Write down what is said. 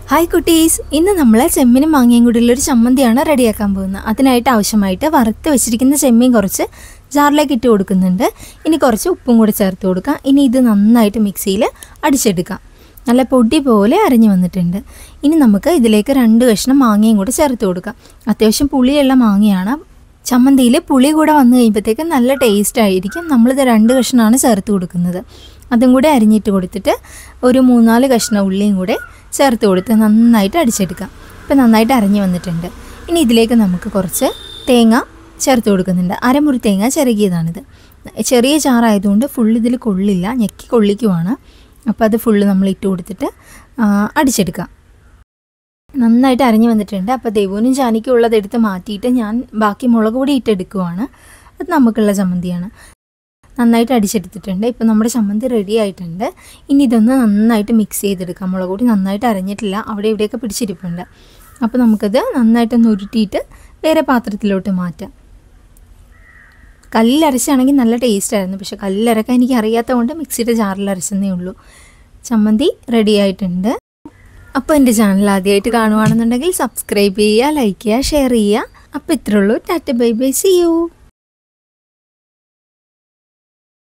hi കുട്ടീസ് ഇന്ന് നമ്മൾ ചെമ്മീനും മാങ്ങയും കൂടിയുള്ള ഒരു ചമ്മന്തിയാണ് റെഡിയാക്കാൻ പോകുന്നത് അതിനായിട്ട് ആവശ്യമായിട്ട് വറുത്ത് വെച്ചിരിക്കുന്ന ചെമ്മീൻ കുറച്ച് ജാറിലേക്ക് ഇട്ട് കൊടുക്കുന്നുണ്ട് ഇനി കുറച്ച് ഉപ്പും കൂടി ചേർത്ത് കൊടുക്കാം ഇനി ഇത് നന്നായിട്ട് മിക്സിയിൽ അടിച്ചെടുക്കാം നല്ല പൊടി പോലെ അരിഞ്ഞു വന്നിട്ടുണ്ട് ഇനി നമുക്ക് ഇതിലേക്ക് രണ്ട് കഷ്ണം മാങ്ങയും കൂടി ചേർത്ത് കൊടുക്കാം അത്യാവശ്യം പുളിയുള്ള മാങ്ങയാണ് ചമ്മന്തിയിൽ പുളി കൂടെ വന്നു കഴിയുമ്പോഴത്തേക്ക് നല്ല ടേസ്റ്റ് ആയിരിക്കും നമ്മളിത് രണ്ട് കഷ്ണമാണ് ചേർത്ത് കൊടുക്കുന്നത് അതും കൂടെ അരിഞ്ഞിട്ട് കൊടുത്തിട്ട് ഒരു മൂന്നാല് കഷ്ണം ഉള്ളിയും കൂടെ ചേർത്ത് കൊടുത്ത് നന്നായിട്ട് അടിച്ചെടുക്കാം ഇപ്പം നന്നായിട്ട് അരിഞ്ഞു വന്നിട്ടുണ്ട് ഇനി ഇതിലേക്ക് നമുക്ക് കുറച്ച് തേങ്ങ ചേർത്ത് കൊടുക്കുന്നുണ്ട് അരമുറി തേങ്ങ ചിരകിയതാണിത് ചെറിയ ചാറായതുകൊണ്ട് ഫുൾ ഇതിൽ കൊള്ളില്ല ഞെക്കി കൊള്ളിക്കുവാണ് അപ്പോൾ അത് ഫുള്ള് നമ്മൾ ഇട്ട് കൊടുത്തിട്ട് ആ, അടിച്ചെടുക്കാം നന്നായിട്ട് അരഞ്ഞു വന്നിട്ടുണ്ട് അപ്പോൾ ദേവുവിനും ജാനിക്കും ഉള്ളത് എടുത്ത് മാറ്റിയിട്ട് ഞാൻ ബാക്കി മുളക് പൊടി ഇട്ടെടുക്കുവാണ് അത് നമുക്കുള്ള ചമ്മന്തിയാണ് നന്നായിട്ട് അടിച്ചെടുത്തിട്ടുണ്ട് ഇപ്പോൾ നമ്മുടെ ചമ്മന്തി റെഡി ആയിട്ടുണ്ട് ഇനി ഇതൊന്ന് നന്നായിട്ട് മിക്സ് ചെയ്തെടുക്കാം മുളക് പൊടി നന്നായിട്ട് അരഞ്ഞിട്ടില്ല അവിടെ ഇവിടെയൊക്കെ പിടിച്ചിരിപ്പുണ്ട് അപ്പോൾ നമുക്കത് നന്നായിട്ടൊന്ന് ഉരുട്ടിയിട്ട് വേറെ പാത്രത്തിലോട്ട് മാറ്റാം കല്ലിലരച്ചാണെങ്കിൽ നല്ല ടേസ്റ്റ് ആയിരുന്നു പക്ഷെ കല്ലിലരക്കാൻ എനിക്ക് അറിയാത്തത് കൊണ്ട് മിക്സിയുടെ ജാറിൽ അരച്ചെന്നേ ഉള്ളൂ ചമ്മന്തി റെഡി ആയിട്ടുണ്ട് അപ്പോൾ എൻ്റെ ചാനൽ ആദ്യമായിട്ട് കാണുവാണെന്നുണ്ടെങ്കിൽ സബ്സ്ക്രൈബ് ചെയ്യുക ലൈക്ക് ചെയ്യുക ഷെയർ ചെയ്യുക അപ്പോൾ ഇത്രേ ഉള്ളൂ tata bye bye see U